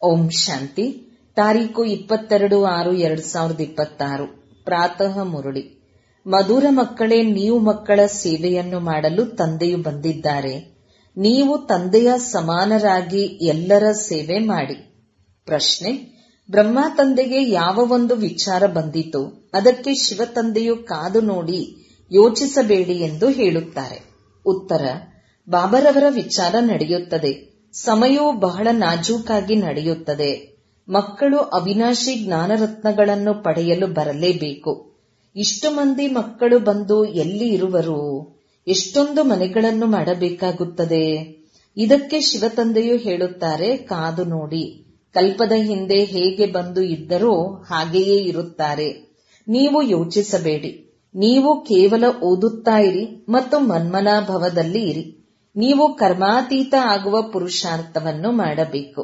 ಓಂ ಶಾಂತಿ ತಾರೀಕು ಇಪ್ಪತ್ತೆರಡು ಆರು ಎರಡ್ ಸಾವಿರದ ಇಪ್ಪತ್ತಾರು ಪ್ರಾತಃ ಮುರುಳಿ ಮಧುರ ಮಕ್ಕಳೇ ನೀವು ಮಕ್ಕಳ ಸೇವೆಯನ್ನು ಮಾಡಲು ತಂದೆಯು ಬಂದಿದ್ದಾರೆ ನೀವು ತಂದೆಯ ಸಮಾನರಾಗಿ ಎಲ್ಲರ ಸೇವೆ ಮಾಡಿ ಪ್ರಶ್ನೆ ಬ್ರಹ್ಮ ತಂದೆಗೆ ಯಾವ ಒಂದು ವಿಚಾರ ಬಂದಿತು ಅದಕ್ಕೆ ಶಿವ ತಂದೆಯು ಕಾದು ನೋಡಿ ಯೋಚಿಸಬೇಡಿ ಎಂದು ಹೇಳುತ್ತಾರೆ ಉತ್ತರ ಬಾಬರವರ ವಿಚಾರ ನಡೆಯುತ್ತದೆ ಸಮಯವು ಬಹಳ ನಾಜೂಕಾಗಿ ನಡೆಯುತ್ತದೆ ಮಕ್ಕಳು ಅವಿನಾಶಿ ಜ್ಞಾನರತ್ನಗಳನ್ನು ಪಡೆಯಲು ಬರಲೇಬೇಕು ಇಷ್ಟು ಮಂದಿ ಮಕ್ಕಳು ಬಂದು ಎಲ್ಲಿ ಇರುವರು ಎಷ್ಟೊಂದು ಮನೆಗಳನ್ನು ಮಾಡಬೇಕಾಗುತ್ತದೆ ಇದಕ್ಕೆ ಶಿವತಂದೆಯು ಹೇಳುತ್ತಾರೆ ಕಾದು ನೋಡಿ ಕಲ್ಪದ ಹಿಂದೆ ಹೇಗೆ ಬಂದು ಇದ್ದರೋ ಹಾಗೆಯೇ ಇರುತ್ತಾರೆ ನೀವು ಯೋಚಿಸಬೇಡಿ ನೀವು ಕೇವಲ ಓದುತ್ತಾ ಇರಿ ಮತ್ತು ಮನ್ಮನಾಭವದಲ್ಲಿ ಇರಿ ನೀವು ಕರ್ಮಾತೀತ ಆಗುವ ಪುರುಷಾರ್ಥವನ್ನು ಮಾಡಬೇಕು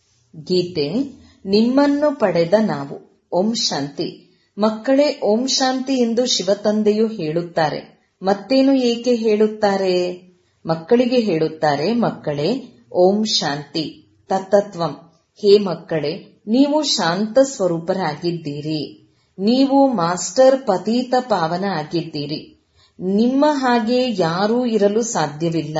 ಗೀತೆ ನಿಮ್ಮನ್ನು ಪಡೆದ ನಾವು ಓಂ ಶಾಂತಿ ಮಕ್ಕಳೇ ಓಂ ಶಾಂತಿ ಎಂದು ಶಿವತಂದೆಯು ಹೇಳುತ್ತಾರೆ ಮತ್ತೇನು ಏಕೆ ಹೇಳುತ್ತಾರೆ ಮಕ್ಕಳಿಗೆ ಹೇಳುತ್ತಾರೆ ಮಕ್ಕಳೇ ಓಂ ಶಾಂತಿ ತತ್ತತ್ವಂ ಹೇ ಮಕ್ಕಳೇ ನೀವು ಶಾಂತ ಸ್ವರೂಪರಾಗಿದ್ದೀರಿ ನೀವು ಮಾಸ್ಟರ್ ಪತೀತ ಪಾವನ ಆಗಿದ್ದೀರಿ ನಿಮ್ಮ ಹಾಗೆ ಯಾರೂ ಇರಲು ಸಾಧ್ಯವಿಲ್ಲ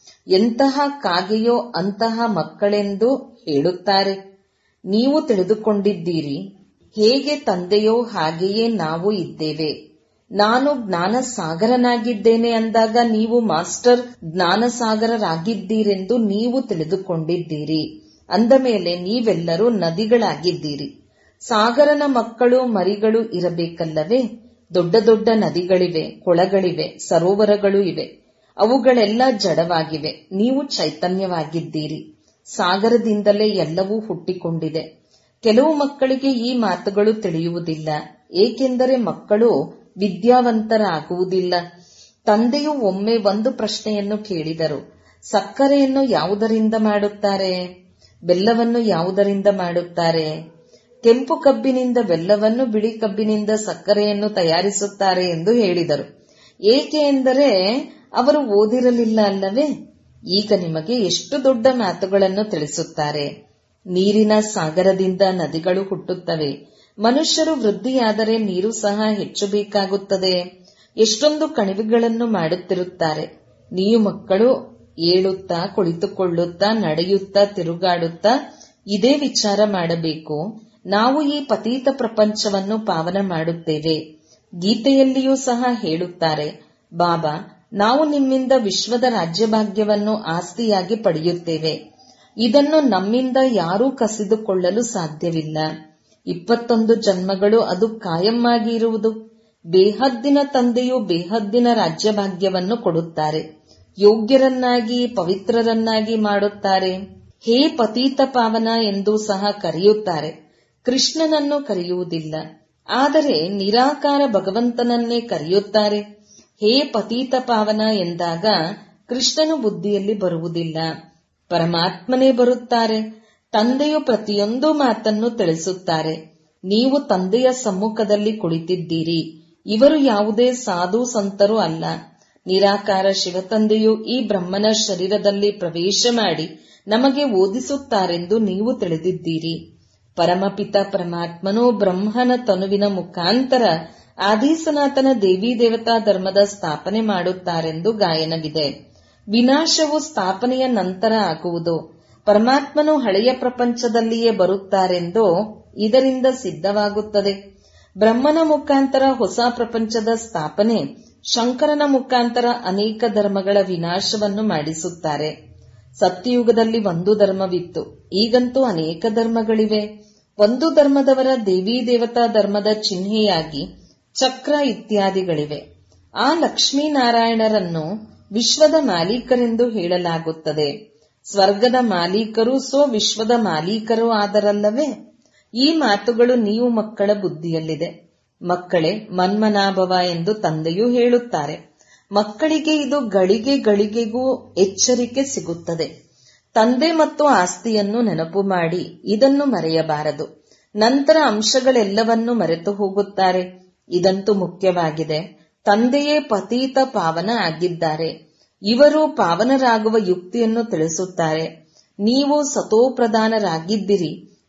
ಎಂತಹ ಕಾಗೆಯೋ ಅಂತಹ ಮಕ್ಕಳೆಂದು ಹೇಳುತ್ತಾರೆ ನೀವು ತಿಳಿದುಕೊಂಡಿದ್ದೀರಿ ಹೇಗೆ ತಂದೆಯೋ ಹಾಗೆಯೇ ನಾವು ಇದ್ದೇವೆ ನಾನು ಜ್ಞಾನ ಸಾಗರನಾಗಿದ್ದೇನೆ ಅಂದಾಗ ನೀವು ಮಾಸ್ಟರ್ ಜ್ಞಾನ ಸಾಗರರಾಗಿದ್ದೀರೆಂದು ನೀವು ತಿಳಿದುಕೊಂಡಿದ್ದೀರಿ ಅಂದ ಮೇಲೆ ನೀವೆಲ್ಲರೂ ನದಿಗಳಾಗಿದ್ದೀರಿ ಸಾಗರನ ಮಕ್ಕಳು ಮರಿಗಳು ಇರಬೇಕಲ್ಲವೇ ದೊಡ್ಡ ದೊಡ್ಡ ನದಿಗಳಿವೆ ಕೊಳಗಳಿವೆ ಸರೋವರಗಳು ಇವೆ ಅವುಗಳೆಲ್ಲ ಜಡವಾಗಿವೆ ನೀವು ಚೈತನ್ಯವಾಗಿದ್ದೀರಿ ಸಾಗರದಿಂದಲೇ ಎಲ್ಲವೂ ಹುಟ್ಟಿಕೊಂಡಿದೆ ಕೆಲವು ಮಕ್ಕಳಿಗೆ ಈ ಮಾತುಗಳು ತಿಳಿಯುವುದಿಲ್ಲ ಏಕೆಂದರೆ ಮಕ್ಕಳು ವಿದ್ಯಾವಂತರಾಗುವುದಿಲ್ಲ ತಂದೆಯು ಒಮ್ಮೆ ಒಂದು ಪ್ರಶ್ನೆಯನ್ನು ಕೇಳಿದರು ಸಕ್ಕರೆಯನ್ನು ಯಾವುದರಿಂದ ಮಾಡುತ್ತಾರೆ ಬೆಲ್ಲವನ್ನು ಯಾವುದರಿಂದ ಮಾಡುತ್ತಾರೆ ಕೆಂಪು ಕಬ್ಬಿನಿಂದ ಬೆಲ್ಲವನ್ನು ಬಿಳಿ ಕಬ್ಬಿನಿಂದ ಸಕ್ಕರೆಯನ್ನು ತಯಾರಿಸುತ್ತಾರೆ ಎಂದು ಹೇಳಿದರು ಏಕೆ ಎಂದರೆ ಅವರು ಓದಿರಲಿಲ್ಲ ಅಲ್ಲವೇ ಈಗ ನಿಮಗೆ ಎಷ್ಟು ದೊಡ್ಡ ಮಾತುಗಳನ್ನು ತಿಳಿಸುತ್ತಾರೆ ನೀರಿನ ಸಾಗರದಿಂದ ನದಿಗಳು ಹುಟ್ಟುತ್ತವೆ ಮನುಷ್ಯರು ವೃದ್ಧಿಯಾದರೆ ನೀರು ಸಹ ಹೆಚ್ಚು ಬೇಕಾಗುತ್ತದೆ ಎಷ್ಟೊಂದು ಕಣಿವೆಗಳನ್ನು ಮಾಡುತ್ತಿರುತ್ತಾರೆ ನೀವು ಮಕ್ಕಳು ಏಳುತ್ತಾ ಕುಳಿತುಕೊಳ್ಳುತ್ತಾ ನಡೆಯುತ್ತಾ ತಿರುಗಾಡುತ್ತಾ ಇದೇ ವಿಚಾರ ಮಾಡಬೇಕು ನಾವು ಈ ಪತೀತ ಪ್ರಪಂಚವನ್ನು ಪಾವನ ಮಾಡುತ್ತೇವೆ ಗೀತೆಯಲ್ಲಿಯೂ ಸಹ ಹೇಳುತ್ತಾರೆ ಬಾಬಾ ನಾವು ನಿಮ್ಮಿಂದ ವಿಶ್ವದ ರಾಜ್ಯಭಾಗ್ಯವನ್ನು ಆಸ್ತಿಯಾಗಿ ಪಡೆಯುತ್ತೇವೆ ಇದನ್ನು ನಮ್ಮಿಂದ ಯಾರೂ ಕಸಿದುಕೊಳ್ಳಲು ಸಾಧ್ಯವಿಲ್ಲ ಇಪ್ಪತ್ತೊಂದು ಜನ್ಮಗಳು ಅದು ಕಾಯಮ್ಮಾಗಿ ಇರುವುದು ಬೇಹದ್ದಿನ ತಂದೆಯು ಬೇಹದ್ದಿನ ರಾಜ್ಯಭಾಗ್ಯವನ್ನು ಕೊಡುತ್ತಾರೆ ಯೋಗ್ಯರನ್ನಾಗಿ ಪವಿತ್ರರನ್ನಾಗಿ ಮಾಡುತ್ತಾರೆ ಹೇ ಪತೀತ ಪಾವನ ಎಂದು ಸಹ ಕರೆಯುತ್ತಾರೆ ಕೃಷ್ಣನನ್ನು ಕರೆಯುವುದಿಲ್ಲ ಆದರೆ ನಿರಾಕಾರ ಭಗವಂತನನ್ನೇ ಕರೆಯುತ್ತಾರೆ ಹೇ ಪತೀತ ಪಾವನ ಎಂದಾಗ ಕೃಷ್ಣನು ಬುದ್ಧಿಯಲ್ಲಿ ಬರುವುದಿಲ್ಲ ಪರಮಾತ್ಮನೇ ಬರುತ್ತಾರೆ ತಂದೆಯು ಪ್ರತಿಯೊಂದು ಮಾತನ್ನು ತಿಳಿಸುತ್ತಾರೆ ನೀವು ತಂದೆಯ ಸಮ್ಮುಖದಲ್ಲಿ ಕುಳಿತಿದ್ದೀರಿ ಇವರು ಯಾವುದೇ ಸಾಧು ಸಂತರು ಅಲ್ಲ ನಿರಾಕಾರ ಶಿವತಂದೆಯು ಈ ಬ್ರಹ್ಮನ ಶರೀರದಲ್ಲಿ ಪ್ರವೇಶ ಮಾಡಿ ನಮಗೆ ಓದಿಸುತ್ತಾರೆಂದು ನೀವು ತಿಳಿದಿದ್ದೀರಿ ಪರಮಪಿತ ಪರಮಾತ್ಮನು ಬ್ರಹ್ಮನ ತನುವಿನ ಮುಖಾಂತರ ಆದಿಸನಾತನ ದೇವಿ ದೇವತಾ ಧರ್ಮದ ಸ್ಥಾಪನೆ ಮಾಡುತ್ತಾರೆಂದು ಗಾಯನವಿದೆ ವಿನಾಶವು ಸ್ಥಾಪನೆಯ ನಂತರ ಆಗುವುದು ಪರಮಾತ್ಮನು ಹಳೆಯ ಪ್ರಪಂಚದಲ್ಲಿಯೇ ಬರುತ್ತಾರೆಂದು ಇದರಿಂದ ಸಿದ್ಧವಾಗುತ್ತದೆ ಬ್ರಹ್ಮನ ಮುಖಾಂತರ ಹೊಸ ಪ್ರಪಂಚದ ಸ್ಥಾಪನೆ ಶಂಕರನ ಮುಖಾಂತರ ಅನೇಕ ಧರ್ಮಗಳ ವಿನಾಶವನ್ನು ಮಾಡಿಸುತ್ತಾರೆ ಸತ್ಯಯುಗದಲ್ಲಿ ಒಂದು ಧರ್ಮವಿತ್ತು ಈಗಂತೂ ಅನೇಕ ಧರ್ಮಗಳಿವೆ ಒಂದು ಧರ್ಮದವರ ದೇವಿ ದೇವತಾ ಧರ್ಮದ ಚಿಹ್ನೆಯಾಗಿ ಚಕ್ರ ಇತ್ಯಾದಿಗಳಿವೆ ಆ ಲಕ್ಷ್ಮೀನಾರಾಯಣರನ್ನು ವಿಶ್ವದ ಮಾಲೀಕರೆಂದು ಹೇಳಲಾಗುತ್ತದೆ ಸ್ವರ್ಗದ ಮಾಲೀಕರು ಸೋ ವಿಶ್ವದ ಮಾಲೀಕರು ಆದರಲ್ಲವೇ ಈ ಮಾತುಗಳು ನೀವು ಮಕ್ಕಳ ಬುದ್ಧಿಯಲ್ಲಿದೆ ಮಕ್ಕಳೇ ಮನ್ಮನಾಭವ ಎಂದು ತಂದೆಯೂ ಹೇಳುತ್ತಾರೆ ಮಕ್ಕಳಿಗೆ ಇದು ಗಳಿಗೆ ಗಳಿಗೆಗೂ ಎಚ್ಚರಿಕೆ ಸಿಗುತ್ತದೆ ತಂದೆ ಮತ್ತು ಆಸ್ತಿಯನ್ನು ನೆನಪು ಮಾಡಿ ಇದನ್ನು ಮರೆಯಬಾರದು ನಂತರ ಅಂಶಗಳೆಲ್ಲವನ್ನೂ ಮರೆತು ಹೋಗುತ್ತಾರೆ ಇದಂತೂ ಮುಖ್ಯವಾಗಿದೆ ತಂದೆಯೇ ಪತೀತ ಪಾವನ ಆಗಿದ್ದಾರೆ ಇವರು ಪಾವನರಾಗುವ ಯುಕ್ತಿಯನ್ನು ತಿಳಿಸುತ್ತಾರೆ ನೀವು ಸತೋಪ್ರಧಾನರಾಗಿದ್ದಿರಿ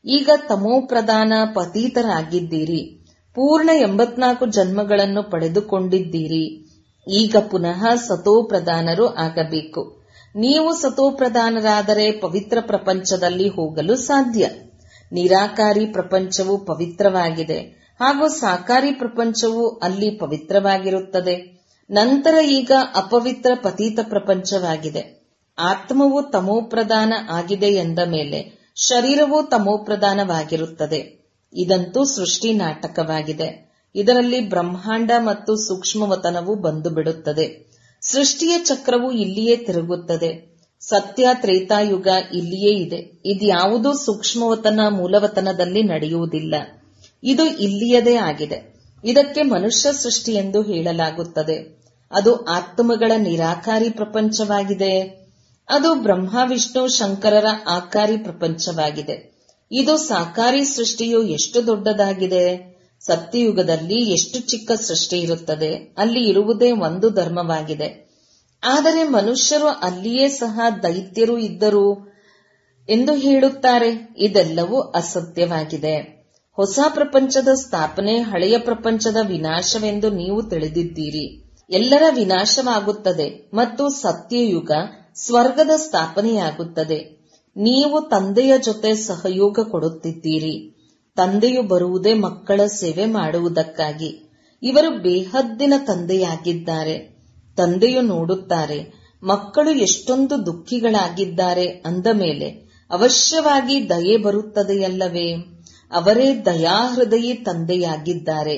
ಈಗ ತಮೋ ಪ್ರಧಾನ ಪತೀತರಾಗಿದ್ದೀರಿ ಪೂರ್ಣ ಎಂಬತ್ನಾಲ್ಕು ಜನ್ಮಗಳನ್ನು ಪಡೆದುಕೊಂಡಿದ್ದೀರಿ ಈಗ ಪುನಃ ಸತೋ ಪ್ರಧಾನರು ಆಗಬೇಕು ನೀವು ಸತೋ ಪ್ರಧಾನರಾದರೆ ಪವಿತ್ರ ಪ್ರಪಂಚದಲ್ಲಿ ಹೋಗಲು ಸಾಧ್ಯ ನಿರಾಕಾರಿ ಪ್ರಪಂಚವು ಪವಿತ್ರವಾಗಿದೆ ಹಾಗೂ ಸಾಕಾರಿ ಪ್ರಪಂಚವು ಅಲ್ಲಿ ಪವಿತ್ರವಾಗಿರುತ್ತದೆ ನಂತರ ಈಗ ಅಪವಿತ್ರ ಪತೀತ ಪ್ರಪಂಚವಾಗಿದೆ ಆತ್ಮವು ತಮೋಪ್ರಧಾನ ಆಗಿದೆ ಎಂದ ಮೇಲೆ ಶರೀರವು ತಮೋಪ್ರಧಾನವಾಗಿರುತ್ತದೆ ಇದಂತೂ ಸೃಷ್ಟಿ ನಾಟಕವಾಗಿದೆ ಇದರಲ್ಲಿ ಬ್ರಹ್ಮಾಂಡ ಮತ್ತು ಸೂಕ್ಷ್ಮವತನವು ಬಂದು ಬಿಡುತ್ತದೆ ಸೃಷ್ಟಿಯ ಚಕ್ರವು ಇಲ್ಲಿಯೇ ತಿರುಗುತ್ತದೆ ಸತ್ಯ ತ್ರೇತಾಯುಗ ಇಲ್ಲಿಯೇ ಇದೆ ಇದ್ಯಾವುದೂ ಸೂಕ್ಷ್ಮವತನ ಮೂಲವತನದಲ್ಲಿ ನಡೆಯುವುದಿಲ್ಲ ಇದು ಇಲ್ಲಿಯದೇ ಆಗಿದೆ ಇದಕ್ಕೆ ಮನುಷ್ಯ ಸೃಷ್ಟಿ ಎಂದು ಹೇಳಲಾಗುತ್ತದೆ ಅದು ಆತ್ಮಗಳ ನಿರಾಕಾರಿ ಪ್ರಪಂಚವಾಗಿದೆ ಅದು ಬ್ರಹ್ಮ ವಿಷ್ಣು ಶಂಕರರ ಆಕಾರಿ ಪ್ರಪಂಚವಾಗಿದೆ ಇದು ಸಾಕಾರಿ ಸೃಷ್ಟಿಯು ಎಷ್ಟು ದೊಡ್ಡದಾಗಿದೆ ಸತ್ಯಯುಗದಲ್ಲಿ ಎಷ್ಟು ಚಿಕ್ಕ ಸೃಷ್ಟಿ ಇರುತ್ತದೆ ಅಲ್ಲಿ ಇರುವುದೇ ಒಂದು ಧರ್ಮವಾಗಿದೆ ಆದರೆ ಮನುಷ್ಯರು ಅಲ್ಲಿಯೇ ಸಹ ದೈತ್ಯರು ಇದ್ದರು ಎಂದು ಹೇಳುತ್ತಾರೆ ಇದೆಲ್ಲವೂ ಅಸತ್ಯವಾಗಿದೆ ಹೊಸ ಪ್ರಪಂಚದ ಸ್ಥಾಪನೆ ಹಳೆಯ ಪ್ರಪಂಚದ ವಿನಾಶವೆಂದು ನೀವು ತಿಳಿದಿದ್ದೀರಿ ಎಲ್ಲರ ವಿನಾಶವಾಗುತ್ತದೆ ಮತ್ತು ಸತ್ಯಯುಗ ಸ್ವರ್ಗದ ಸ್ಥಾಪನೆಯಾಗುತ್ತದೆ ನೀವು ತಂದೆಯ ಜೊತೆ ಸಹಯೋಗ ಕೊಡುತ್ತಿದ್ದೀರಿ ತಂದೆಯು ಬರುವುದೇ ಮಕ್ಕಳ ಸೇವೆ ಮಾಡುವುದಕ್ಕಾಗಿ ಇವರು ಬೇಹದ್ದಿನ ತಂದೆಯಾಗಿದ್ದಾರೆ ತಂದೆಯು ನೋಡುತ್ತಾರೆ ಮಕ್ಕಳು ಎಷ್ಟೊಂದು ದುಃಖಿಗಳಾಗಿದ್ದಾರೆ ಅಂದ ಮೇಲೆ ಅವಶ್ಯವಾಗಿ ದಯೆ ಬರುತ್ತದೆಯಲ್ಲವೇ ಅವರೇ ದಯಾಹೃದಯಿ ತಂದೆಯಾಗಿದ್ದಾರೆ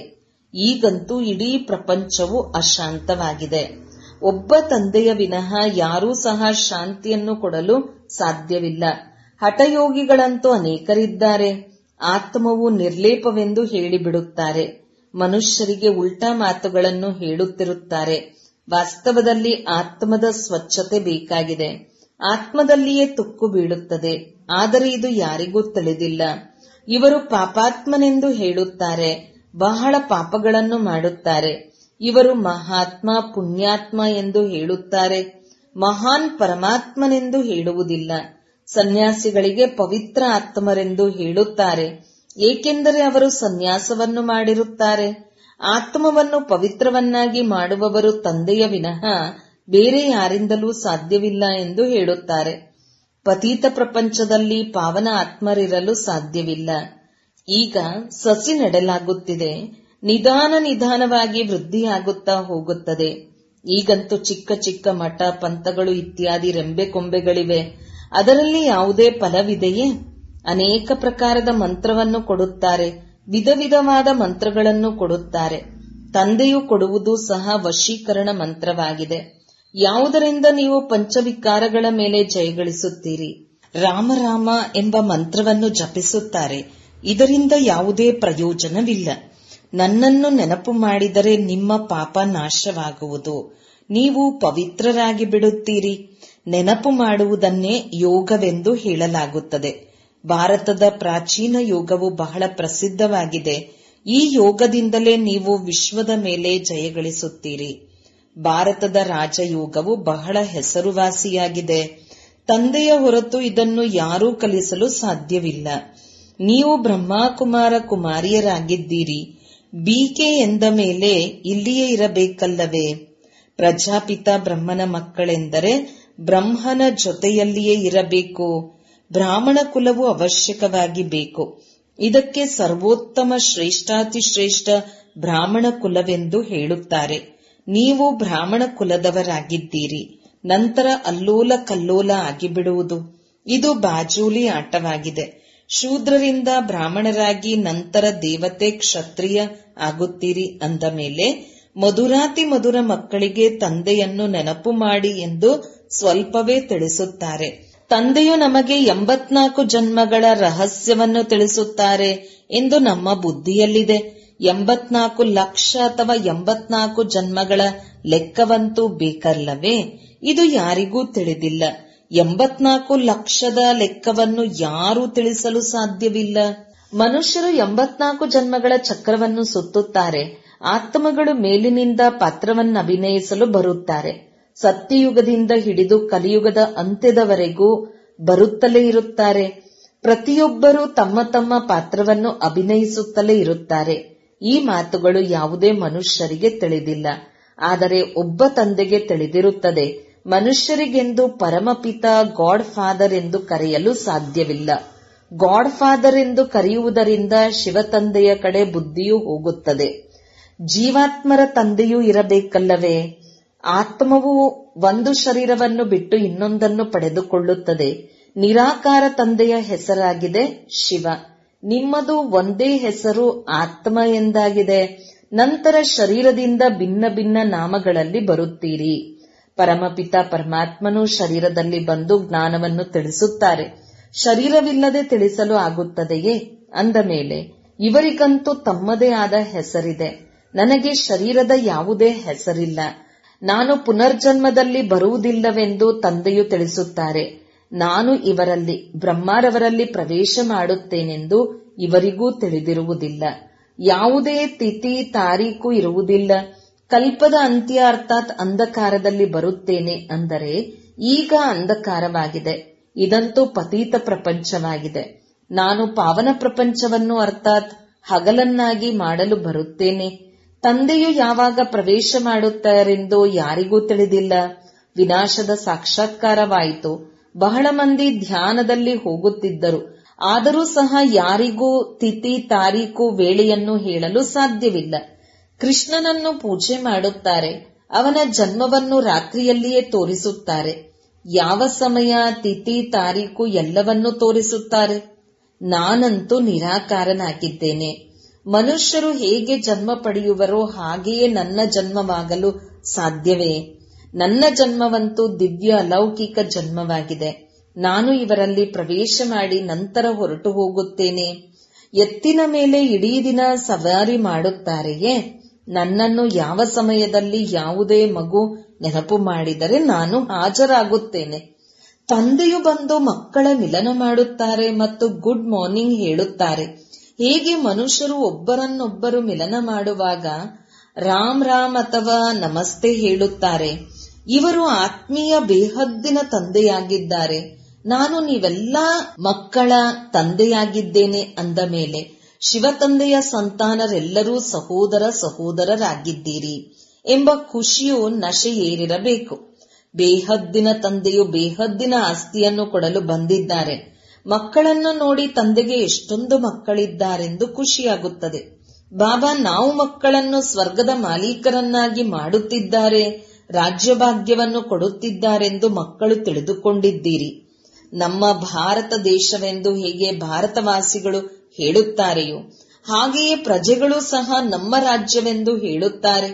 ಈಗಂತೂ ಇಡೀ ಪ್ರಪಂಚವು ಅಶಾಂತವಾಗಿದೆ ಒಬ್ಬ ತಂದೆಯ ವಿನಃ ಯಾರೂ ಸಹ ಶಾಂತಿಯನ್ನು ಕೊಡಲು ಸಾಧ್ಯವಿಲ್ಲ ಹಠಯೋಗಿಗಳಂತೂ ಅನೇಕರಿದ್ದಾರೆ ಆತ್ಮವು ನಿರ್ಲೇಪವೆಂದು ಹೇಳಿಬಿಡುತ್ತಾರೆ ಮನುಷ್ಯರಿಗೆ ಉಲ್ಟಾ ಮಾತುಗಳನ್ನು ಹೇಳುತ್ತಿರುತ್ತಾರೆ ವಾಸ್ತವದಲ್ಲಿ ಆತ್ಮದ ಸ್ವಚ್ಛತೆ ಬೇಕಾಗಿದೆ ಆತ್ಮದಲ್ಲಿಯೇ ತುಕ್ಕು ಬೀಳುತ್ತದೆ ಆದರೆ ಇದು ಯಾರಿಗೂ ತಿಳಿದಿಲ್ಲ ಇವರು ಪಾಪಾತ್ಮನೆಂದು ಹೇಳುತ್ತಾರೆ ಬಹಳ ಪಾಪಗಳನ್ನು ಮಾಡುತ್ತಾರೆ ಇವರು ಮಹಾತ್ಮ ಪುಣ್ಯಾತ್ಮ ಎಂದು ಹೇಳುತ್ತಾರೆ ಮಹಾನ್ ಪರಮಾತ್ಮನೆಂದು ಹೇಳುವುದಿಲ್ಲ ಸನ್ಯಾಸಿಗಳಿಗೆ ಪವಿತ್ರ ಆತ್ಮರೆಂದು ಹೇಳುತ್ತಾರೆ ಏಕೆಂದರೆ ಅವರು ಸನ್ಯಾಸವನ್ನು ಮಾಡಿರುತ್ತಾರೆ ಆತ್ಮವನ್ನು ಪವಿತ್ರವನ್ನಾಗಿ ಮಾಡುವವರು ತಂದೆಯ ವಿನಃ ಬೇರೆ ಯಾರಿಂದಲೂ ಸಾಧ್ಯವಿಲ್ಲ ಎಂದು ಹೇಳುತ್ತಾರೆ ಪತೀತ ಪ್ರಪಂಚದಲ್ಲಿ ಪಾವನ ಆತ್ಮರಿರಲು ಸಾಧ್ಯವಿಲ್ಲ ಈಗ ಸಸಿ ನೆಡಲಾಗುತ್ತಿದೆ ನಿಧಾನ ನಿಧಾನವಾಗಿ ವೃದ್ಧಿಯಾಗುತ್ತಾ ಹೋಗುತ್ತದೆ ಈಗಂತೂ ಚಿಕ್ಕ ಚಿಕ್ಕ ಮಠ ಪಂಥಗಳು ಇತ್ಯಾದಿ ರೆಂಬೆ ಕೊಂಬೆಗಳಿವೆ ಅದರಲ್ಲಿ ಯಾವುದೇ ಫಲವಿದೆಯೇ ಅನೇಕ ಪ್ರಕಾರದ ಮಂತ್ರವನ್ನು ಕೊಡುತ್ತಾರೆ ವಿಧ ವಿಧವಾದ ಮಂತ್ರಗಳನ್ನು ಕೊಡುತ್ತಾರೆ ತಂದೆಯು ಕೊಡುವುದು ಸಹ ವಶೀಕರಣ ಮಂತ್ರವಾಗಿದೆ ಯಾವುದರಿಂದ ನೀವು ಪಂಚವಿಕಾರಗಳ ಮೇಲೆ ಜಯಗಳಿಸುತ್ತೀರಿ ರಾಮ ರಾಮ ಎಂಬ ಮಂತ್ರವನ್ನು ಜಪಿಸುತ್ತಾರೆ ಇದರಿಂದ ಯಾವುದೇ ಪ್ರಯೋಜನವಿಲ್ಲ ನನ್ನನ್ನು ನೆನಪು ಮಾಡಿದರೆ ನಿಮ್ಮ ಪಾಪ ನಾಶವಾಗುವುದು ನೀವು ಪವಿತ್ರರಾಗಿ ಬಿಡುತ್ತೀರಿ ನೆನಪು ಮಾಡುವುದನ್ನೇ ಯೋಗವೆಂದು ಹೇಳಲಾಗುತ್ತದೆ ಭಾರತದ ಪ್ರಾಚೀನ ಯೋಗವು ಬಹಳ ಪ್ರಸಿದ್ಧವಾಗಿದೆ ಈ ಯೋಗದಿಂದಲೇ ನೀವು ವಿಶ್ವದ ಮೇಲೆ ಜಯಗಳಿಸುತ್ತೀರಿ ಭಾರತದ ರಾಜಯೋಗವು ಬಹಳ ಹೆಸರುವಾಸಿಯಾಗಿದೆ ತಂದೆಯ ಹೊರತು ಇದನ್ನು ಯಾರೂ ಕಲಿಸಲು ಸಾಧ್ಯವಿಲ್ಲ ನೀವು ಬ್ರಹ್ಮಕುಮಾರ ಕುಮಾರಿಯರಾಗಿದ್ದೀರಿ ಬಿಕೆ ಎಂದ ಮೇಲೆ ಇಲ್ಲಿಯೇ ಇರಬೇಕಲ್ಲವೇ ಪ್ರಜಾಪಿತ ಬ್ರಹ್ಮನ ಮಕ್ಕಳೆಂದರೆ ಬ್ರಹ್ಮನ ಜೊತೆಯಲ್ಲಿಯೇ ಇರಬೇಕು ಬ್ರಾಹ್ಮಣ ಕುಲವು ಅವಶ್ಯಕವಾಗಿ ಬೇಕು ಇದಕ್ಕೆ ಸರ್ವೋತ್ತಮ ಶ್ರೇಷ್ಠಾತಿ ಶ್ರೇಷ್ಠ ಬ್ರಾಹ್ಮಣ ಕುಲವೆಂದು ಹೇಳುತ್ತಾರೆ ನೀವು ಬ್ರಾಹ್ಮಣ ಕುಲದವರಾಗಿದ್ದೀರಿ ನಂತರ ಅಲ್ಲೋಲ ಕಲ್ಲೋಲ ಆಗಿಬಿಡುವುದು ಇದು ಬಾಜೂಲಿ ಆಟವಾಗಿದೆ ಶೂದ್ರರಿಂದ ಬ್ರಾಹ್ಮಣರಾಗಿ ನಂತರ ದೇವತೆ ಕ್ಷತ್ರಿಯ ಆಗುತ್ತೀರಿ ಅಂದ ಮೇಲೆ ಮಧುರಾತಿ ಮಧುರ ಮಕ್ಕಳಿಗೆ ತಂದೆಯನ್ನು ನೆನಪು ಮಾಡಿ ಎಂದು ಸ್ವಲ್ಪವೇ ತಿಳಿಸುತ್ತಾರೆ ತಂದೆಯು ನಮಗೆ ಎಂಬತ್ನಾಲ್ಕು ಜನ್ಮಗಳ ರಹಸ್ಯವನ್ನು ತಿಳಿಸುತ್ತಾರೆ ಎಂದು ನಮ್ಮ ಬುದ್ಧಿಯಲ್ಲಿದೆ ಎಂಬತ್ನಾಲ್ಕು ಲಕ್ಷ ಅಥವಾ ಎಂಬತ್ನಾಲ್ಕು ಜನ್ಮಗಳ ಲೆಕ್ಕವಂತೂ ಬೇಕಲ್ಲವೇ ಇದು ಯಾರಿಗೂ ತಿಳಿದಿಲ್ಲ ಎಂಬತ್ನಾಲ್ಕು ಲಕ್ಷದ ಲೆಕ್ಕವನ್ನು ಯಾರೂ ತಿಳಿಸಲು ಸಾಧ್ಯವಿಲ್ಲ ಮನುಷ್ಯರು ಎಂಬತ್ನಾಲ್ಕು ಜನ್ಮಗಳ ಚಕ್ರವನ್ನು ಸುತ್ತುತ್ತಾರೆ ಆತ್ಮಗಳು ಮೇಲಿನಿಂದ ಪಾತ್ರವನ್ನು ಅಭಿನಯಿಸಲು ಬರುತ್ತಾರೆ ಸತ್ಯಯುಗದಿಂದ ಹಿಡಿದು ಕಲಿಯುಗದ ಅಂತ್ಯದವರೆಗೂ ಬರುತ್ತಲೇ ಇರುತ್ತಾರೆ ಪ್ರತಿಯೊಬ್ಬರೂ ತಮ್ಮ ತಮ್ಮ ಪಾತ್ರವನ್ನು ಅಭಿನಯಿಸುತ್ತಲೇ ಇರುತ್ತಾರೆ ಈ ಮಾತುಗಳು ಯಾವುದೇ ಮನುಷ್ಯರಿಗೆ ತಿಳಿದಿಲ್ಲ ಆದರೆ ಒಬ್ಬ ತಂದೆಗೆ ತಿಳಿದಿರುತ್ತದೆ ಮನುಷ್ಯರಿಗೆಂದು ಪರಮಪಿತ ಗಾಡ್ ಫಾದರ್ ಎಂದು ಕರೆಯಲು ಸಾಧ್ಯವಿಲ್ಲ ಗಾಡ್ ಫಾದರ್ ಎಂದು ಕರೆಯುವುದರಿಂದ ಶಿವತಂದೆಯ ಕಡೆ ಬುದ್ಧಿಯೂ ಹೋಗುತ್ತದೆ ಜೀವಾತ್ಮರ ತಂದೆಯೂ ಇರಬೇಕಲ್ಲವೇ ಆತ್ಮವು ಒಂದು ಶರೀರವನ್ನು ಬಿಟ್ಟು ಇನ್ನೊಂದನ್ನು ಪಡೆದುಕೊಳ್ಳುತ್ತದೆ ನಿರಾಕಾರ ತಂದೆಯ ಹೆಸರಾಗಿದೆ ಶಿವ ನಿಮ್ಮದು ಒಂದೇ ಹೆಸರು ಆತ್ಮ ಎಂದಾಗಿದೆ ನಂತರ ಶರೀರದಿಂದ ಭಿನ್ನ ಭಿನ್ನ ನಾಮಗಳಲ್ಲಿ ಬರುತ್ತೀರಿ ಪರಮಪಿತ ಪರಮಾತ್ಮನು ಶರೀರದಲ್ಲಿ ಬಂದು ಜ್ಞಾನವನ್ನು ತಿಳಿಸುತ್ತಾರೆ ಶರೀರವಿಲ್ಲದೆ ತಿಳಿಸಲು ಆಗುತ್ತದೆಯೇ ಅಂದ ಮೇಲೆ ಇವರಿಗಂತೂ ತಮ್ಮದೇ ಆದ ಹೆಸರಿದೆ ನನಗೆ ಶರೀರದ ಯಾವುದೇ ಹೆಸರಿಲ್ಲ ನಾನು ಪುನರ್ಜನ್ಮದಲ್ಲಿ ಬರುವುದಿಲ್ಲವೆಂದು ತಂದೆಯು ತಿಳಿಸುತ್ತಾರೆ ನಾನು ಇವರಲ್ಲಿ ಬ್ರಹ್ಮಾರವರಲ್ಲಿ ಪ್ರವೇಶ ಮಾಡುತ್ತೇನೆಂದು ಇವರಿಗೂ ತಿಳಿದಿರುವುದಿಲ್ಲ ಯಾವುದೇ ತಿಥಿ ತಾರೀಕು ಇರುವುದಿಲ್ಲ ಕಲ್ಪದ ಅಂತ್ಯ ಅರ್ಥಾತ್ ಅಂಧಕಾರದಲ್ಲಿ ಬರುತ್ತೇನೆ ಅಂದರೆ ಈಗ ಅಂಧಕಾರವಾಗಿದೆ ಇದಂತೂ ಪತೀತ ಪ್ರಪಂಚವಾಗಿದೆ ನಾನು ಪಾವನ ಪ್ರಪಂಚವನ್ನು ಅರ್ಥಾತ್ ಹಗಲನ್ನಾಗಿ ಮಾಡಲು ಬರುತ್ತೇನೆ ತಂದೆಯು ಯಾವಾಗ ಪ್ರವೇಶ ಮಾಡುತ್ತಾರೆಂದು ಯಾರಿಗೂ ತಿಳಿದಿಲ್ಲ ವಿನಾಶದ ಸಾಕ್ಷಾತ್ಕಾರವಾಯಿತು ಬಹಳ ಮಂದಿ ಧ್ಯಾನದಲ್ಲಿ ಹೋಗುತ್ತಿದ್ದರು ಆದರೂ ಸಹ ಯಾರಿಗೂ ತಿಥಿ ತಾರೀಕು ವೇಳೆಯನ್ನು ಹೇಳಲು ಸಾಧ್ಯವಿಲ್ಲ ಕೃಷ್ಣನನ್ನು ಪೂಜೆ ಮಾಡುತ್ತಾರೆ ಅವನ ಜನ್ಮವನ್ನು ರಾತ್ರಿಯಲ್ಲಿಯೇ ತೋರಿಸುತ್ತಾರೆ ಯಾವ ಸಮಯ ತಿಥಿ ತಾರೀಕು ಎಲ್ಲವನ್ನೂ ತೋರಿಸುತ್ತಾರೆ ನಾನಂತೂ ನಿರಾಕಾರನಾಗಿದ್ದೇನೆ ಮನುಷ್ಯರು ಹೇಗೆ ಜನ್ಮ ಪಡೆಯುವರೋ ಹಾಗೆಯೇ ನನ್ನ ಜನ್ಮವಾಗಲು ಸಾಧ್ಯವೇ ನನ್ನ ಜನ್ಮವಂತೂ ದಿವ್ಯ ಅಲೌಕಿಕ ಜನ್ಮವಾಗಿದೆ ನಾನು ಇವರಲ್ಲಿ ಪ್ರವೇಶ ಮಾಡಿ ನಂತರ ಹೊರಟು ಹೋಗುತ್ತೇನೆ ಎತ್ತಿನ ಮೇಲೆ ಇಡೀ ದಿನ ಸವಾರಿ ಮಾಡುತ್ತಾರೆಯೇ ನನ್ನನ್ನು ಯಾವ ಸಮಯದಲ್ಲಿ ಯಾವುದೇ ಮಗು ನೆನಪು ಮಾಡಿದರೆ ನಾನು ಹಾಜರಾಗುತ್ತೇನೆ ತಂದೆಯು ಬಂದು ಮಕ್ಕಳ ಮಿಲನ ಮಾಡುತ್ತಾರೆ ಮತ್ತು ಗುಡ್ ಮಾರ್ನಿಂಗ್ ಹೇಳುತ್ತಾರೆ ಹೇಗೆ ಮನುಷ್ಯರು ಒಬ್ಬರನ್ನೊಬ್ಬರು ಮಿಲನ ಮಾಡುವಾಗ ರಾಮ್ ರಾಮ್ ಅಥವಾ ನಮಸ್ತೆ ಹೇಳುತ್ತಾರೆ ಇವರು ಆತ್ಮೀಯ ಬೇಹದ್ದಿನ ತಂದೆಯಾಗಿದ್ದಾರೆ ನಾನು ನೀವೆಲ್ಲ ಮಕ್ಕಳ ತಂದೆಯಾಗಿದ್ದೇನೆ ಅಂದ ಮೇಲೆ ಶಿವ ತಂದೆಯ ಸಂತಾನರೆಲ್ಲರೂ ಸಹೋದರ ಸಹೋದರರಾಗಿದ್ದೀರಿ ಎಂಬ ಖುಷಿಯು ನಶೆಯೇರಿರಬೇಕು ಬೇಹದ್ದಿನ ತಂದೆಯು ಬೇಹದ್ದಿನ ಆಸ್ತಿಯನ್ನು ಕೊಡಲು ಬಂದಿದ್ದಾರೆ ಮಕ್ಕಳನ್ನು ನೋಡಿ ತಂದೆಗೆ ಎಷ್ಟೊಂದು ಮಕ್ಕಳಿದ್ದಾರೆಂದು ಖುಷಿಯಾಗುತ್ತದೆ ಬಾಬಾ ನಾವು ಮಕ್ಕಳನ್ನು ಸ್ವರ್ಗದ ಮಾಲೀಕರನ್ನಾಗಿ ಮಾಡುತ್ತಿದ್ದಾರೆ ರಾಜ್ಯಭಾಗ್ಯವನ್ನು ಕೊಡುತ್ತಿದ್ದಾರೆಂದು ಮಕ್ಕಳು ತಿಳಿದುಕೊಂಡಿದ್ದೀರಿ ನಮ್ಮ ಭಾರತ ದೇಶವೆಂದು ಹೇಗೆ ಭಾರತವಾಸಿಗಳು ಹೇಳುತ್ತಾರೆಯೋ ಹಾಗೆಯೇ ಪ್ರಜೆಗಳು ಸಹ ನಮ್ಮ ರಾಜ್ಯವೆಂದು ಹೇಳುತ್ತಾರೆ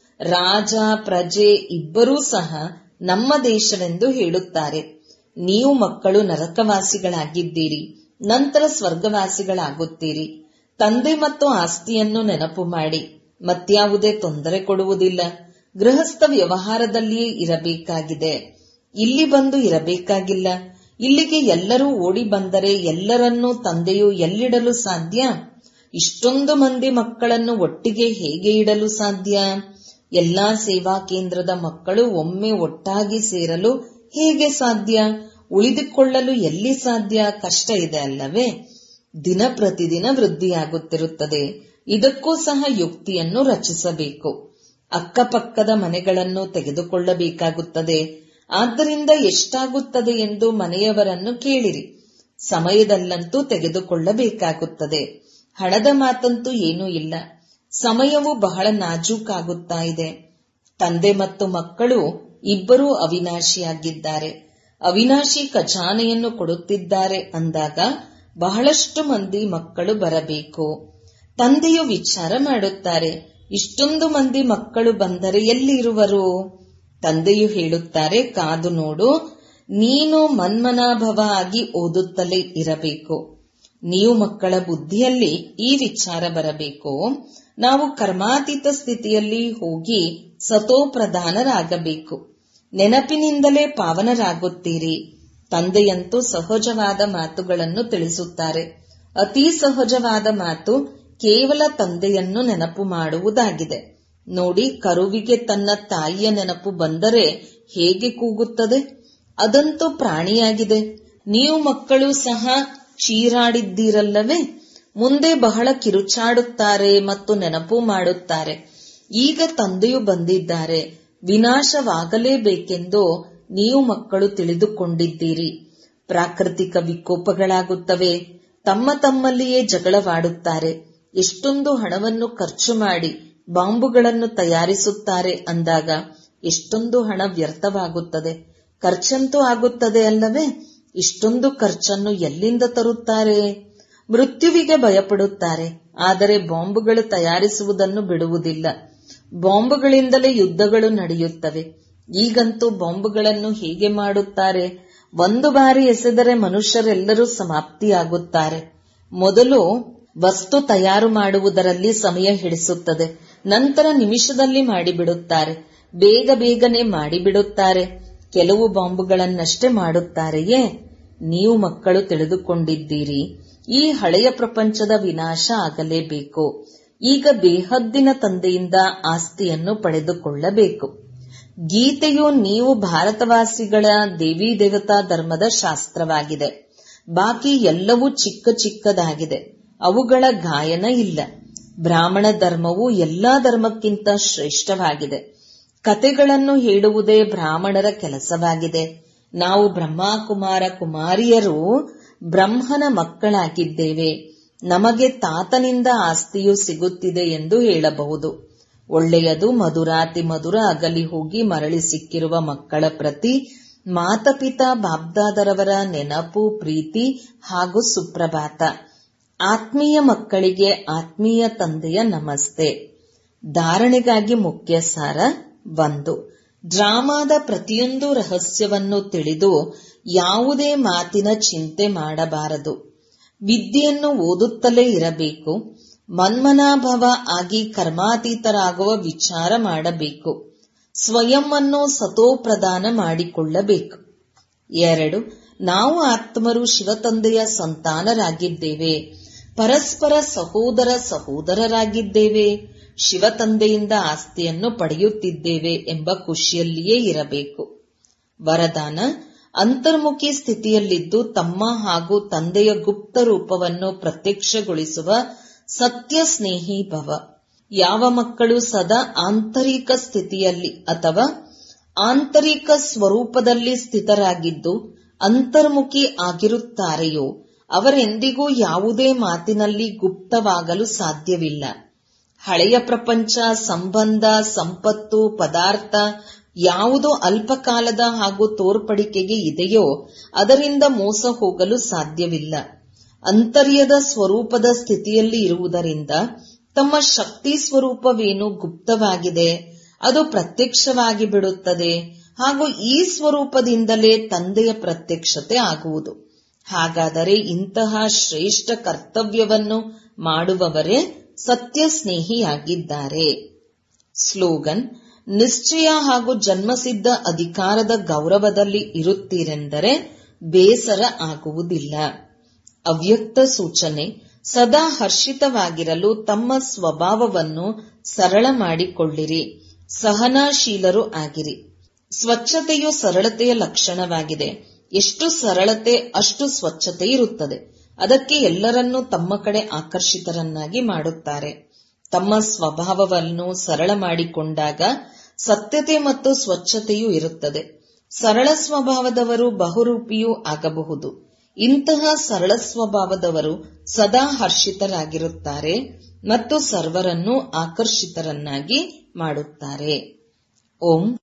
ರಾಜ ಪ್ರಜೆ ಇಬ್ಬರೂ ಸಹ ನಮ್ಮ ದೇಶವೆಂದು ಹೇಳುತ್ತಾರೆ ನೀವು ಮಕ್ಕಳು ನರಕವಾಸಿಗಳಾಗಿದ್ದೀರಿ ನಂತರ ಸ್ವರ್ಗವಾಸಿಗಳಾಗುತ್ತೀರಿ ತಂದೆ ಮತ್ತು ಆಸ್ತಿಯನ್ನು ನೆನಪು ಮಾಡಿ ಮತ್ಯಾವುದೇ ತೊಂದರೆ ಕೊಡುವುದಿಲ್ಲ ಗೃಹಸ್ಥ ವ್ಯವಹಾರದಲ್ಲಿಯೇ ಇರಬೇಕಾಗಿದೆ ಇಲ್ಲಿ ಬಂದು ಇರಬೇಕಾಗಿಲ್ಲ ಇಲ್ಲಿಗೆ ಎಲ್ಲರೂ ಓಡಿ ಬಂದರೆ ಎಲ್ಲರನ್ನೂ ತಂದೆಯು ಎಲ್ಲಿಡಲು ಸಾಧ್ಯ ಇಷ್ಟೊಂದು ಮಂದಿ ಮಕ್ಕಳನ್ನು ಒಟ್ಟಿಗೆ ಹೇಗೆ ಇಡಲು ಸಾಧ್ಯ ಎಲ್ಲಾ ಸೇವಾ ಕೇಂದ್ರದ ಮಕ್ಕಳು ಒಮ್ಮೆ ಒಟ್ಟಾಗಿ ಸೇರಲು ಹೇಗೆ ಸಾಧ್ಯ ಉಳಿದುಕೊಳ್ಳಲು ಎಲ್ಲಿ ಸಾಧ್ಯ ಕಷ್ಟ ಇದೆ ಅಲ್ಲವೇ ದಿನ ಪ್ರತಿದಿನ ವೃದ್ಧಿಯಾಗುತ್ತಿರುತ್ತದೆ ಇದಕ್ಕೂ ಸಹ ಯುಕ್ತಿಯನ್ನು ರಚಿಸಬೇಕು ಅಕ್ಕಪಕ್ಕದ ಮನೆಗಳನ್ನು ತೆಗೆದುಕೊಳ್ಳಬೇಕಾಗುತ್ತದೆ ಆದ್ದರಿಂದ ಎಷ್ಟಾಗುತ್ತದೆ ಎಂದು ಮನೆಯವರನ್ನು ಕೇಳಿರಿ ಸಮಯದಲ್ಲಂತೂ ತೆಗೆದುಕೊಳ್ಳಬೇಕಾಗುತ್ತದೆ ಹಣದ ಮಾತಂತೂ ಏನೂ ಇಲ್ಲ ಸಮಯವು ಬಹಳ ನಾಜೂಕಾಗುತ್ತಾ ಇದೆ ತಂದೆ ಮತ್ತು ಮಕ್ಕಳು ಇಬ್ಬರೂ ಅವಿನಾಶಿಯಾಗಿದ್ದಾರೆ ಅವಿನಾಶಿ ಖಜಾನೆಯನ್ನು ಕೊಡುತ್ತಿದ್ದಾರೆ ಅಂದಾಗ ಬಹಳಷ್ಟು ಮಂದಿ ಮಕ್ಕಳು ಬರಬೇಕು ತಂದೆಯು ವಿಚಾರ ಮಾಡುತ್ತಾರೆ ಇಷ್ಟೊಂದು ಮಂದಿ ಮಕ್ಕಳು ಬಂದರೆ ಎಲ್ಲಿ ಇರುವರು ತಂದೆಯು ಹೇಳುತ್ತಾರೆ ಕಾದು ನೋಡು ನೀನು ಮನ್ಮನಾಭವ ಆಗಿ ಓದುತ್ತಲೇ ಇರಬೇಕು ನೀವು ಮಕ್ಕಳ ಬುದ್ಧಿಯಲ್ಲಿ ಈ ವಿಚಾರ ಬರಬೇಕು ನಾವು ಕರ್ಮಾತೀತ ಸ್ಥಿತಿಯಲ್ಲಿ ಹೋಗಿ ಸತೋಪ್ರಧಾನರಾಗಬೇಕು ನೆನಪಿನಿಂದಲೇ ಪಾವನರಾಗುತ್ತೀರಿ ತಂದೆಯಂತೂ ಸಹಜವಾದ ಮಾತುಗಳನ್ನು ತಿಳಿಸುತ್ತಾರೆ ಅತಿ ಸಹಜವಾದ ಮಾತು ಕೇವಲ ತಂದೆಯನ್ನು ನೆನಪು ಮಾಡುವುದಾಗಿದೆ ನೋಡಿ ಕರುವಿಗೆ ತನ್ನ ತಾಯಿಯ ನೆನಪು ಬಂದರೆ ಹೇಗೆ ಕೂಗುತ್ತದೆ ಅದಂತೂ ಪ್ರಾಣಿಯಾಗಿದೆ ನೀವು ಮಕ್ಕಳು ಸಹ ಚೀರಾಡಿದ್ದೀರಲ್ಲವೇ ಮುಂದೆ ಬಹಳ ಕಿರುಚಾಡುತ್ತಾರೆ ಮತ್ತು ನೆನಪು ಮಾಡುತ್ತಾರೆ ಈಗ ತಂದೆಯು ಬಂದಿದ್ದಾರೆ ವಿನಾಶವಾಗಲೇಬೇಕೆಂದು ನೀವು ಮಕ್ಕಳು ತಿಳಿದುಕೊಂಡಿದ್ದೀರಿ ಪ್ರಾಕೃತಿಕ ವಿಕೋಪಗಳಾಗುತ್ತವೆ ತಮ್ಮ ತಮ್ಮಲ್ಲಿಯೇ ಜಗಳವಾಡುತ್ತಾರೆ ಎಷ್ಟೊಂದು ಹಣವನ್ನು ಖರ್ಚು ಮಾಡಿ ಬಾಂಬುಗಳನ್ನು ತಯಾರಿಸುತ್ತಾರೆ ಅಂದಾಗ ಎಷ್ಟೊಂದು ಹಣ ವ್ಯರ್ಥವಾಗುತ್ತದೆ ಖರ್ಚಂತೂ ಆಗುತ್ತದೆ ಅಲ್ಲವೇ ಇಷ್ಟೊಂದು ಖರ್ಚನ್ನು ಎಲ್ಲಿಂದ ತರುತ್ತಾರೆ ಮೃತ್ಯುವಿಗೆ ಭಯಪಡುತ್ತಾರೆ ಆದರೆ ಬಾಂಬುಗಳು ತಯಾರಿಸುವುದನ್ನು ಬಿಡುವುದಿಲ್ಲ ಬಾಂಬುಗಳಿಂದಲೇ ಯುದ್ಧಗಳು ನಡೆಯುತ್ತವೆ ಈಗಂತೂ ಬಾಂಬುಗಳನ್ನು ಹೇಗೆ ಮಾಡುತ್ತಾರೆ ಒಂದು ಬಾರಿ ಎಸೆದರೆ ಮನುಷ್ಯರೆಲ್ಲರೂ ಸಮಾಪ್ತಿಯಾಗುತ್ತಾರೆ ಮೊದಲು ವಸ್ತು ತಯಾರು ಮಾಡುವುದರಲ್ಲಿ ಸಮಯ ಹಿಡಿಸುತ್ತದೆ ನಂತರ ನಿಮಿಷದಲ್ಲಿ ಮಾಡಿಬಿಡುತ್ತಾರೆ ಬೇಗ ಬೇಗನೆ ಮಾಡಿಬಿಡುತ್ತಾರೆ ಕೆಲವು ಬಾಂಬುಗಳನ್ನಷ್ಟೇ ಮಾಡುತ್ತಾರೆಯೇ ನೀವು ಮಕ್ಕಳು ತಿಳಿದುಕೊಂಡಿದ್ದೀರಿ ಈ ಹಳೆಯ ಪ್ರಪಂಚದ ವಿನಾಶ ಆಗಲೇಬೇಕು ಈಗ ಬೇಹದ್ದಿನ ತಂದೆಯಿಂದ ಆಸ್ತಿಯನ್ನು ಪಡೆದುಕೊಳ್ಳಬೇಕು ಗೀತೆಯು ನೀವು ಭಾರತವಾಸಿಗಳ ದೇವಿ ದೇವತಾ ಧರ್ಮದ ಶಾಸ್ತ್ರವಾಗಿದೆ ಬಾಕಿ ಎಲ್ಲವೂ ಚಿಕ್ಕ ಚಿಕ್ಕದಾಗಿದೆ ಅವುಗಳ ಗಾಯನ ಇಲ್ಲ ಬ್ರಾಹ್ಮಣ ಧರ್ಮವು ಎಲ್ಲಾ ಧರ್ಮಕ್ಕಿಂತ ಶ್ರೇಷ್ಠವಾಗಿದೆ ಕತೆಗಳನ್ನು ಹೇಳುವುದೇ ಬ್ರಾಹ್ಮಣರ ಕೆಲಸವಾಗಿದೆ ನಾವು ಬ್ರಹ್ಮಕುಮಾರ ಕುಮಾರಿಯರು ಬ್ರಹ್ಮನ ಮಕ್ಕಳಾಗಿದ್ದೇವೆ ನಮಗೆ ತಾತನಿಂದ ಆಸ್ತಿಯು ಸಿಗುತ್ತಿದೆ ಎಂದು ಹೇಳಬಹುದು ಒಳ್ಳೆಯದು ಮಧುರಾತಿ ಮಧುರ ಅಗಲಿ ಹೋಗಿ ಮರಳಿ ಸಿಕ್ಕಿರುವ ಮಕ್ಕಳ ಪ್ರತಿ ಮಾತಪಿತಾ ಬಾಬ್ದಾದರವರ ನೆನಪು ಪ್ರೀತಿ ಹಾಗೂ ಸುಪ್ರಭಾತ ಆತ್ಮೀಯ ಮಕ್ಕಳಿಗೆ ಆತ್ಮೀಯ ತಂದೆಯ ನಮಸ್ತೆ ಧಾರಣೆಗಾಗಿ ಮುಖ್ಯ ಸಾರ ಒಂದು ಡ್ರಾಮಾದ ಪ್ರತಿಯೊಂದು ರಹಸ್ಯವನ್ನು ತಿಳಿದು ಯಾವುದೇ ಮಾತಿನ ಚಿಂತೆ ಮಾಡಬಾರದು ವಿದ್ಯೆಯನ್ನು ಓದುತ್ತಲೇ ಇರಬೇಕು ಮನ್ಮನಾಭವ ಆಗಿ ಕರ್ಮಾತೀತರಾಗುವ ವಿಚಾರ ಮಾಡಬೇಕು ಸ್ವಯಂ ಅನ್ನು ಸತೋಪ್ರದಾನ ಮಾಡಿಕೊಳ್ಳಬೇಕು ಎರಡು ನಾವು ಆತ್ಮರು ಶಿವತಂದೆಯ ಸಂತಾನರಾಗಿದ್ದೇವೆ ಪರಸ್ಪರ ಸಹೋದರ ಸಹೋದರರಾಗಿದ್ದೇವೆ ಶಿವತಂದೆಯಿಂದ ಆಸ್ತಿಯನ್ನು ಪಡೆಯುತ್ತಿದ್ದೇವೆ ಎಂಬ ಖುಷಿಯಲ್ಲಿಯೇ ಇರಬೇಕು ವರದಾನ ಅಂತರ್ಮುಖಿ ಸ್ಥಿತಿಯಲ್ಲಿದ್ದು ತಮ್ಮ ಹಾಗೂ ತಂದೆಯ ಗುಪ್ತ ರೂಪವನ್ನು ಪ್ರತ್ಯಕ್ಷಗೊಳಿಸುವ ಸತ್ಯ ಸ್ನೇಹಿ ಭವ ಯಾವ ಮಕ್ಕಳು ಸದಾ ಆಂತರಿಕ ಸ್ಥಿತಿಯಲ್ಲಿ ಅಥವಾ ಆಂತರಿಕ ಸ್ವರೂಪದಲ್ಲಿ ಸ್ಥಿತರಾಗಿದ್ದು ಅಂತರ್ಮುಖಿ ಆಗಿರುತ್ತಾರೆಯೋ ಅವರೆಂದಿಗೂ ಯಾವುದೇ ಮಾತಿನಲ್ಲಿ ಗುಪ್ತವಾಗಲು ಸಾಧ್ಯವಿಲ್ಲ ಹಳೆಯ ಪ್ರಪಂಚ ಸಂಬಂಧ ಸಂಪತ್ತು ಪದಾರ್ಥ ಯಾವುದು ಅಲ್ಪಕಾಲದ ಹಾಗೂ ತೋರ್ಪಡಿಕೆಗೆ ಇದೆಯೋ ಅದರಿಂದ ಮೋಸ ಹೋಗಲು ಸಾಧ್ಯವಿಲ್ಲ ಅಂತರ್ಯದ ಸ್ವರೂಪದ ಸ್ಥಿತಿಯಲ್ಲಿ ಇರುವುದರಿಂದ ತಮ್ಮ ಶಕ್ತಿ ಸ್ವರೂಪವೇನು ಗುಪ್ತವಾಗಿದೆ ಅದು ಪ್ರತ್ಯಕ್ಷವಾಗಿ ಬಿಡುತ್ತದೆ ಹಾಗೂ ಈ ಸ್ವರೂಪದಿಂದಲೇ ತಂದೆಯ ಪ್ರತ್ಯಕ್ಷತೆ ಆಗುವುದು ಹಾಗಾದರೆ ಇಂತಹ ಶ್ರೇಷ್ಠ ಕರ್ತವ್ಯವನ್ನು ಮಾಡುವವರೇ ಸತ್ಯ ಸ್ನೇಹಿಯಾಗಿದ್ದಾರೆ ಸ್ಲೋಗನ್ ನಿಶ್ಚಯ ಹಾಗೂ ಜನ್ಮಸಿದ್ಧ ಅಧಿಕಾರದ ಗೌರವದಲ್ಲಿ ಇರುತ್ತೀರೆಂದರೆ ಬೇಸರ ಆಗುವುದಿಲ್ಲ ಅವ್ಯಕ್ತ ಸೂಚನೆ ಸದಾ ಹರ್ಷಿತವಾಗಿರಲು ತಮ್ಮ ಸ್ವಭಾವವನ್ನು ಸರಳ ಮಾಡಿಕೊಳ್ಳಿರಿ ಸಹನಾಶೀಲರು ಆಗಿರಿ ಸ್ವಚ್ಛತೆಯು ಸರಳತೆಯ ಲಕ್ಷಣವಾಗಿದೆ ಎಷ್ಟು ಸರಳತೆ ಅಷ್ಟು ಸ್ವಚ್ಛತೆ ಇರುತ್ತದೆ ಅದಕ್ಕೆ ಎಲ್ಲರನ್ನೂ ತಮ್ಮ ಕಡೆ ಆಕರ್ಷಿತರನ್ನಾಗಿ ಮಾಡುತ್ತಾರೆ ತಮ್ಮ ಸ್ವಭಾವವನ್ನು ಸರಳ ಮಾಡಿಕೊಂಡಾಗ ಸತ್ಯತೆ ಮತ್ತು ಸ್ವಚ್ಛತೆಯೂ ಇರುತ್ತದೆ ಸರಳ ಸ್ವಭಾವದವರು ಬಹುರೂಪಿಯೂ ಆಗಬಹುದು ಇಂತಹ ಸರಳ ಸ್ವಭಾವದವರು ಸದಾ ಹರ್ಷಿತರಾಗಿರುತ್ತಾರೆ ಮತ್ತು ಸರ್ವರನ್ನು ಆಕರ್ಷಿತರನ್ನಾಗಿ ಮಾಡುತ್ತಾರೆ ಓಂ